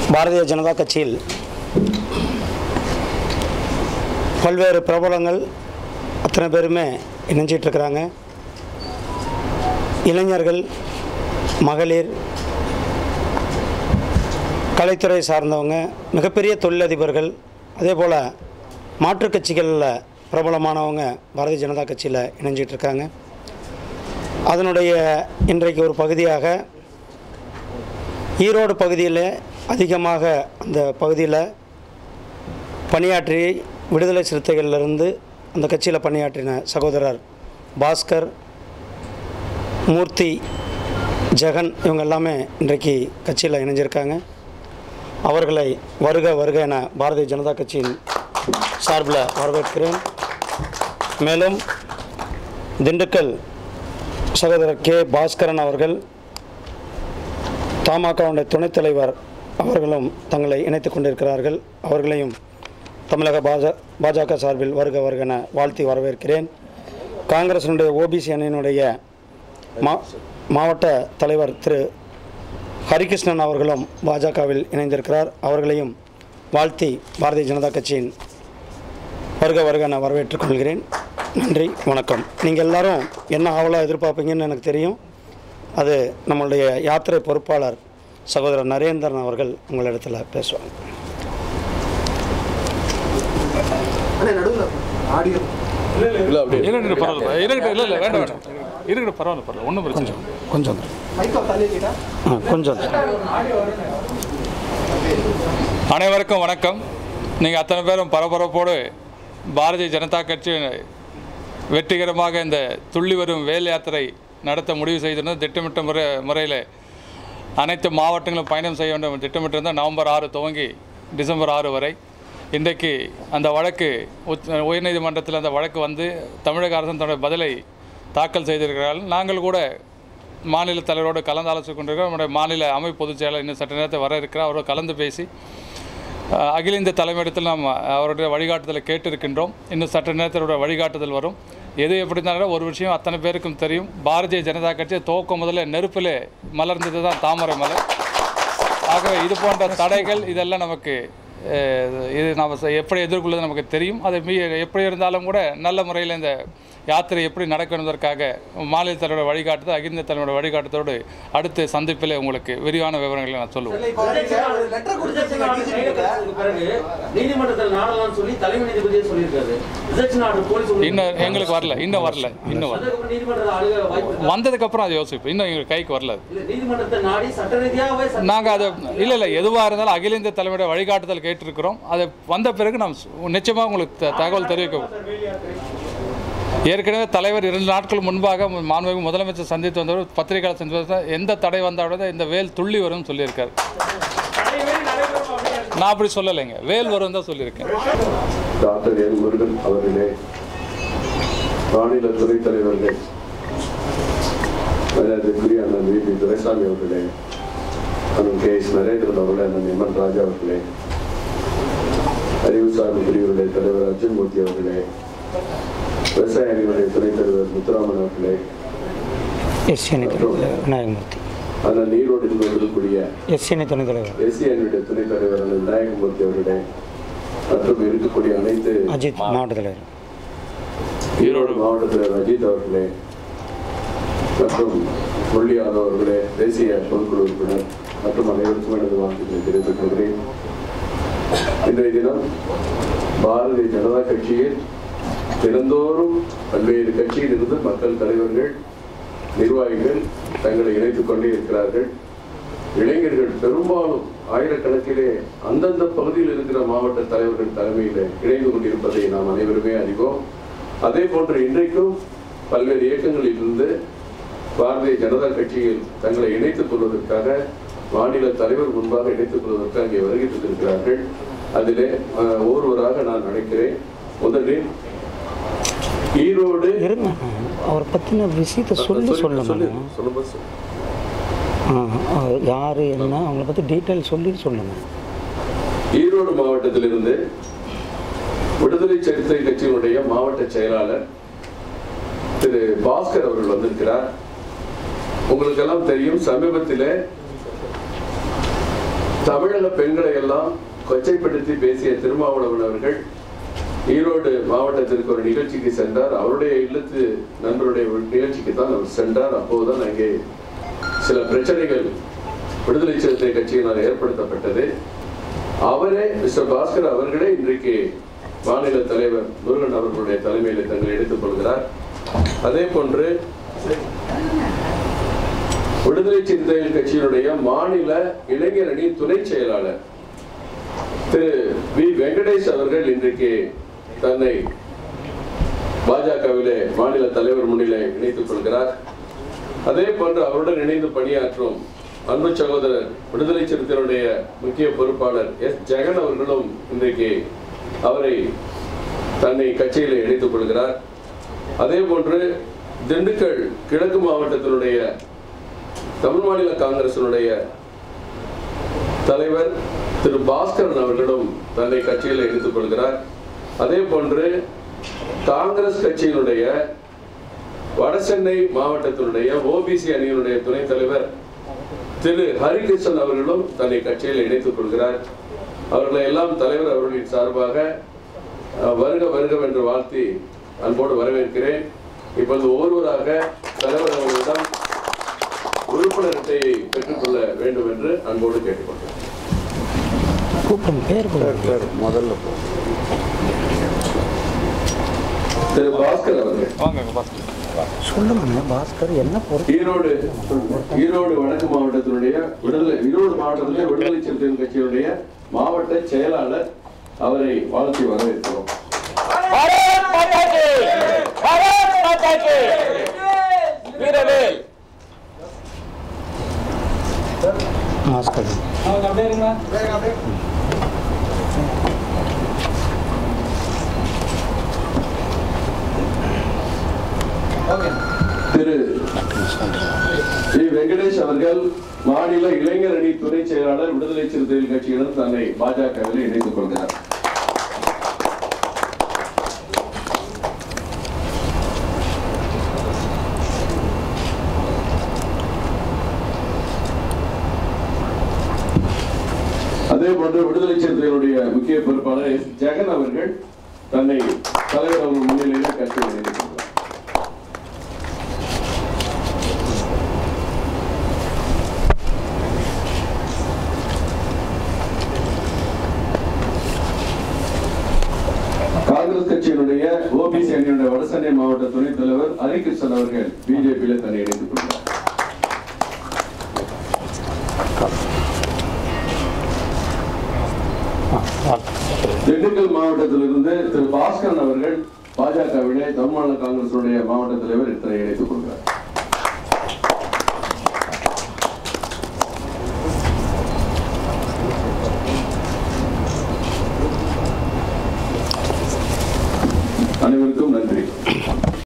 பாரதிய ஜனதா கட்சியில் பல்வேறு பிரபலங்கள் அத்தனை பேருமே இணைஞ்சிட்டு இருக்கிறாங்க இளைஞர்கள் மகளிர் கலைத்துறை சார்ந்தவங்க மிகப்பெரிய தொழிலதிபர்கள் அதே போல் மாற்றுக் கட்சிகளில் பிரபலமானவங்க பாரதிய ஜனதா கட்சியில் இணைஞ்சிட்டு இருக்காங்க அதனுடைய இன்றைக்கு ஒரு பகுதியாக ஈரோடு பகுதியில் அதிகமாக அந்த பகுதியில் பணியாற்றி விடுதலை சிறுத்தைகளிலிருந்து அந்த கட்சியில் பணியாற்றின சகோதரர் பாஸ்கர் மூர்த்தி ஜெகன் இவங்க எல்லாமே இன்றைக்கு கட்சியில் இணைஞ்சிருக்காங்க அவர்களை வருக வருக என பாரதிய ஜனதா கட்சியின் சார்பில் வரவேற்கிறேன் மேலும் திண்டுக்கல் சகோதரர் கே பாஸ்கரன் அவர்கள் தமாகவுடைய துணைத் தலைவர் அவர்களும் தங்களை இணைத்துக் கொண்டிருக்கிறார்கள் அவர்களையும் தமிழக பாஜ பாஜக சார்பில் வருக வருகென வாழ்த்தி வரவேற்கிறேன் காங்கிரசினுடைய ஓபிசி அணியினுடைய மா மாவட்ட தலைவர் திரு ஹரிகிருஷ்ணன் அவர்களும் பாஜகவில் இணைந்திருக்கிறார் அவர்களையும் வாழ்த்தி பாரதிய ஜனதா கட்சியின் வருக வருக நான் வரவேற்றுக் கொள்கிறேன் நன்றி வணக்கம் நீங்கள் எல்லாரும் என்ன ஆவலாக எதிர்பார்ப்பீங்கன்னு எனக்கு தெரியும் அது நம்மளுடைய யாத்திரை பொறுப்பாளர் சகோதரர் நரேந்திரன் அவர்கள் உங்களிடத்தில் பேசுவாங்க அண்ணே நடுவில் ஆடியோ இருக்கட்டும் பரவாயில்ல இருக்கட்டும் இல்லை இல்லை வேண்டாம் வேண்டாம் இருக்கட்டும் பரவாயில்ல பரவாயில்ல ஒன்றும் பிரச்சனை இல்லை. கொஞ்சம் மைக்கை தள்ளிக்கிட்டா ஆ கொஞ்சம் அனைவருக்கும் வணக்கம் நீங்கள் அத்தனை பேரும் பரபரப்போடு பாரதிய ஜனதா கட்சி வெற்றிகரமாக இந்த துள்ளி வரும் வேல் யாத்திரை நடத்த முடிவு செய்திருந்தது திட்டமிட்ட முறை முறையில் அனைத்து மாவட்டங்களும் பயணம் செய்ய வேண்டும் திட்டமிட்டிருந்தால் நவம்பர் ஆறு துவங்கி டிசம்பர் ஆறு வரை இன்றைக்கு அந்த வழக்கு உச்ச உயர்நீதிமன்றத்தில் அந்த வழக்கு வந்து தமிழக அரசு தன்னுடைய பதிலை தாக்கல் செய்திருக்கிறார்கள் நாங்கள் கூட மாநில தலைவரோடு கலந்து ஆலோசித்துக் கொண்டிருக்கிறோம் நம்முடைய மாநில அமைப்பு பொதுச் செயலாளர் இன்னும் சற்று நேரத்தில் வர இருக்கிறார் அவரோடு கலந்து பேசி அஹ், அகில இந்திய தலைமையிடத்தில் நாம் அவருடைய வழிகாட்டுதலை கேட்டிருக்கின்றோம் இன்னும் சற்று நேரத்திலோட வழிகாட்டுதல் வரும் எது எப்படி இருந்தாலும் ஒரு விஷயம் அத்தனை பேருக்கும் தெரியும் பாரதிய ஜனதா கட்சி துவக்கம் முதல்ல நெருப்பில் மலர்ந்தது தான் தாமரை மலர் ஆகவே இது போன்ற தடைகள் இதெல்லாம் நமக்கு அஹ், இது நாம் ச- எப்படி எதிர்கொள்வது நமக்கு தெரியும் அது மீ எப்படி இருந்தாலும் கூட நல்ல முறையில் இந்த யாத்திரை எப்படி நடக்கும் என்பதற்காக மாநில தலைவரோட வழிகாட்டுதல் அகில தலைவரோட வழிகாட்டுதலோடு அடுத்த சந்திப்பில் உங்களுக்கு விரிவான விவரங்களை நான் சொல்லுவேன் இப்போ நீங்க ஒரு லெட்டர் கொடுத்துருக்கீங்க டிஜிபி கிட்ட கிடைச்சதுக்கு பிறகு நீதிமன்றத்தில் நாடலாம்னு சொல்லி தலைமை நீதிபதியே சொல்லியிருக்காரு ரிசர்ச் ஆர்டர் போலீஸ் உங்களுக்கு இன்னும் எங்களுக்கு வரல இன்னும் வரல இன்னும் வரல அதுக்கப்புறம் நீதிமன்றத்தில் அணுக வாய்ப்பு இருக்கா? வந்ததுக்கப்புறம் அதை யோசிப்போம் இன்னும் எங்களுக்கு கைக்கு வரல அது. இல்ல நீதிமன்றத்தை நாடி சட்ட ரீதியாகவே சட்ட- நாங்கள் அதை இல்லை இல்லை எதுவாக இருந்தாலும் அகில இந்திய தலைமையோட வழிகாட்டுதல் கேட்டிருக்கிறோம் அது வந்த பிறகு நாம் சு- நிச்சயமாக உங்களுக்கு த- தகவல் தெரிவிக்க ஏற்கனவே தலைவர் இரண்டு நாட்கள் முன்பாக மு- மாண்புமிகு முதலமைச்சர் சந்தித்து வந்தவர் பத்திரிகையாளர் சந்தித்து எந்த தடை வந்தாலும் இந்த வேல் துள்ளி வரும்னு சொல்லியிருக்காரு நான் அப்படி சொல்லலைங்க வேல் வரும் தான் சொல்லியிருக்கேன் டாக்டர் எல் முருகன் அவர்களே மாநில துணைத் தலைவர்களே மரியாதைக்குரிய அண்ணன் வி பி துரைசாமி அவர்களே அண்ணன் கே எஸ் நரேந்திரன் அவர்களே அண்ணன் எம் என் ராஜா அவர்களே அறிவுசாமி பிரிவுடைய தலைவர் அர்ஜுன்மூர்த்தி அவர்களே விவசாய அணியினுடைய துணைத் தலைவர் முத்துராமன் அவர்களே எஸ் அணி துணைத் தலைவர் விநாயகமூர்த்தி அண்ணன் ஈரோடில் இருக்கக்கூடிய எஸ் அணி துணைத் தலைவர் எஸ்சி அணியுடைய துணைத் தலைவர் அண்ணன் விநாயகமூர்த்தி அவர்களே மற்றும் இருக்கக்கூடிய அனைத்து அஜித் மாவட்ட தலைவர் ஈரோடு மாவட்டத்தில் அஜித் அவர்களே மற்றும் முரளி யாதவ் அவர்களே தேசிய பொதுக்குழு உறுப்பினர் மற்றும் அனைவருக்கும் எனது வாழ்த்துக்களை தெரிவித்துக் கொள்கிறேன் இன்றைய தினம் பாரதிய ஜனதா கட்சியில் தினந்தோறும் பல்வேறு கட்சியில் இருந்து மக்கள் தலைவர்கள் நிர்வாகிகள் தங்களை இணைத்துக் கொண்டே இருக்கிறார்கள் இளைஞர்கள் பெரும்பாலும் ஆயிரக்கணக்கிலே அந்தந்த பகுதியில் இருக்கிற மாவட்ட தலைவர்கள் தலைமையில் இணைந்து கொண்டிருப்பதை நாம் அனைவருமே அறிவோம் அதே போன்று இன்றைக்கும் பல்வேறு இயக்கங்களில் இருந்து பாரதிய ஜனதா கட்சியில் தங்களை இணைத்துக் கொள்வதற்காக மாநில தலைவர் முன்பாக இணைத்துக் கொள்வதற்கு அங்கே வருகை தந்திருக்கிறார்கள் அதிலே அஹ், ஒருவராக நான் நினைக்கிறேன் முதலில் ஈரோடு இருங்க அவரை பற்றின விஷயத்தை சொல்லி சொல்லு, சொல்லு, சொல்லுங்க சொல்லும்போது சொல்லு. யார் என்ன அவங்கள பற்றி டீட்டெயில் சொல்லி சொல்லுங்கள் ஈரோடு மாவட்டத்திலிருந்து விடுதலை சிறுத்தை கட்சியினுடைய மாவட்ட செயலாளர் திரு பாஸ்கர் அவர்கள் வந்திருக்கிறார் உங்களுக்கெல்லாம் தெரியும் சமீபத்தில் தமிழக பெண்களை எல்லாம் கொச்சைப்படுத்தி பேசிய திருமாவளவன் அவர்கள் ஈரோடு மாவட்டத்திற்கு ஒரு நிகழ்ச்சிக்கு சென்றார் அவருடைய இல்லத்து நண்பருடைய ஒரு நிகழ்ச்சிக்கு தான் அவர் சென்றார் அப்போதுதான் அங்கே சில பிரச்சனைகள் விடுதலை சிறுத்தை கட்சியினால் ஏற்படுத்தப்பட்டது அவரே மிஸ்டர் பாஸ்கர் அவர்களே இன்றைக்கு மாநில தலைவர் முருகன் அவர்களுடைய தலைமையில் தங்களை எடுத்துக் கொள்கிறார் அதே போன்று விடுதலை சிறுத்தைகள் கட்சியினுடைய மாநில இளைஞர் அணி துணை செயலாளர் திரு வி வெங்கடேஷ் அவர்கள் இன்றைக்கு தன்னை பாஜகவிலே மாநில தலைவர் முன்னிலை இணைத்துக் கொள்கிறார் அதே போன்று அவருடன் இணைந்து பணியாற்றும் அன்பு சகோதரர் விடுதலை சிறுத்தைகளுடைய முக்கிய பொறுப்பாளர் எஸ் ஜெகன் அவர்களும் இன்றைக்கு அவரை தன்னை கட்சியில் இணைத்துக் கொள்கிறார் அதே போன்று திண்டுக்கல் கிழக்கு மாவட்டத்தினுடைய தமிழ் மாநில காங்கிரசினுடைய தலைவர் திரு பாஸ்கரன் அவர்களும் தன்னை கட்சியில் இணைத்துக் கொள்கிறார் அதே போன்று காங்கிரஸ் கட்சியினுடைய வடசென்னை மாவட்டத்தினுடைய ஓபிசி அணியினுடைய துணைத் தலைவர் திரு ஹரிகிருஷ்ணன் அவர்களும் தன்னை கட்சியில் இணைத்துக் கொள்கிறார் அவர்களை எல்லாம் தலைவர் அவர்களின் சார்பாக அஹ், வருக வருக என்று வாழ்த்தி அன்போடு வரவேற்கிறேன் இப்பொழுது ஒவ்வொருவராக தலைவர் அவர்களிடம் உறுப்பினர் அட்டையை பெற்றுக்கொள்ள வேண்டும் என்று அன்போடு கேட்டுக்கொள்கிறேன் கூப்பிடுங்க பேர் பேர் முதல்ல திரு பாஸ்கர் அவர்கள் வாங்க பாஸ்கர் சொல்லுங்க பாஸ்கர் என்ன பொறுப்பு ஈரோடு ஈரோடு வடக்கு மாவட்டத்தினுடைய விடுதலை ஈரோடு மாவட்டத்திலே விடுதலை சிறுத்தைகள் கட்சியினுடைய மாவட்ட செயலாளர் அவரை வாழ்த்தி வரவேற்கிறோம் பாஸ்கர் திரு ஸ்ரீ வெங்கடேஷ் அவர்கள் மாநில இளைஞர் அணி துணை செயலாளர் விடுதலை சிறுத்தைகள் கட்சியினர் தன்னை பாஜகவில் இணைத்துக் கொள்கிறார் அதே போன்று விடுதலை சிறுத்தைகளுடைய முக்கிய பொறுப்பாளர் எஸ் ஜெகன் அவர்கள் தன்னை தலைவர் அவர்கள் முன்னிலையில் கட்சியில் இணைத்துக் கொள்கிறார் காங்கிரஸ் கட்சியினுடைய ஓபிசி அணியினுடைய வடசென்னை மாவட்ட துணைத் தலைவர் ஹரிகிருஷ்ணன் அவர்கள் பிஜேபியில தன்னை இணைத்துக் கொண்டார் திண்டுக்கல் மாவட்டத்திலிருந்து திரு பாஸ்கரன் அவர்கள் பாஜகவிலே தமிழ்நாடு காங்கிரசுடைய மாவட்ட தலைவர் தன்னை இணைத்துக் கொள்கிறார்